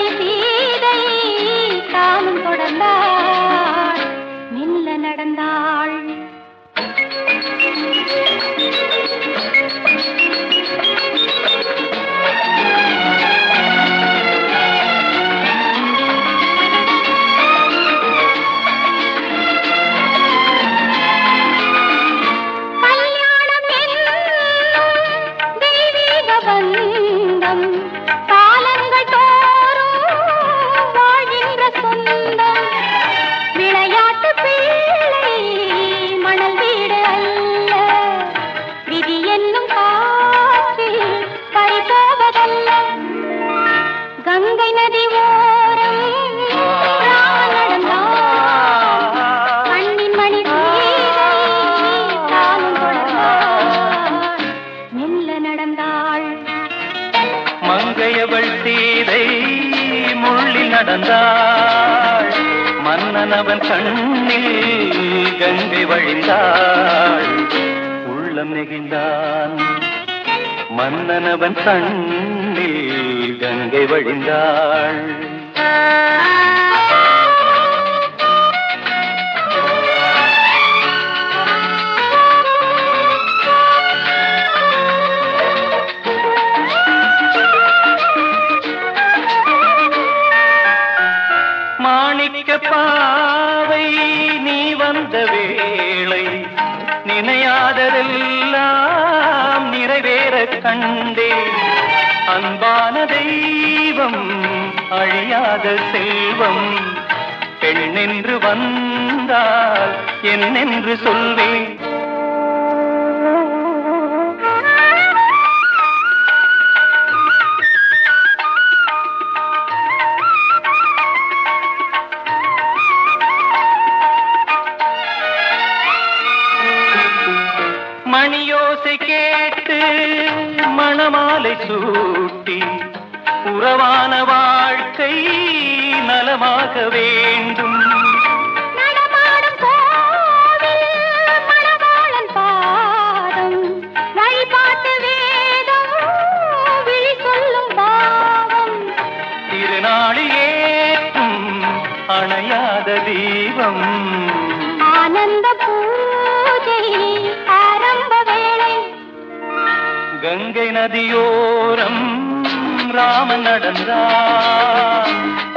மணி சீதை தானும் தொடர்ந்தாள் மெல்ல நடந்தாள் கல்யாணம் என்னும் தெய்வீக பந்தம் காலங்கள் தோறும் வாழ்கின்ற சொந்தம் விளையாட்டு பிள்ளை மணல் வீடு அல்ல விதி என்னும் காற்றில் பறிபோவதல்ல கங்கை நதி ஓரம் ராமன் நடந்தான். கண்ணின் மணி சீதை தானும் தொடர்ந்தாள். மெல்ல நடந்தாள் மங்கையவள் சீதை முள்ளில் நடந்தாள் மன்னனவன் கண்ணில் கங்கை வழிந்தாள் உள்ளம் நெகிழ்ந்தான் மன்னனவன் கண்ணில் கங்கை வழிந்தாள் மாணிக்க பாவை நீ வந்த வேளை நினையாததெல்லாம் நிறைவேற கண்டே அன்பான தெய்வம் அழியாத செல்வம் பெண்ணென்று வந்தால் என்னென்று சொல்வேன் மணியோசை கேட்டு மணமாலை சூட்டி உறவான வாழ்க்கை நலமாக வேண்டும் நடமாடும் கோவில் மணவாளன் பாதம் வழிபாட்டு வேதம் விழி சொல்லும் பாவம் திருநாளில் ஏற்றும் அணையாத தீபம் ஆனந்த பூஜை ஆரம்ப வேளை கங்கை நதியோரம் ராமன் நடந்தான்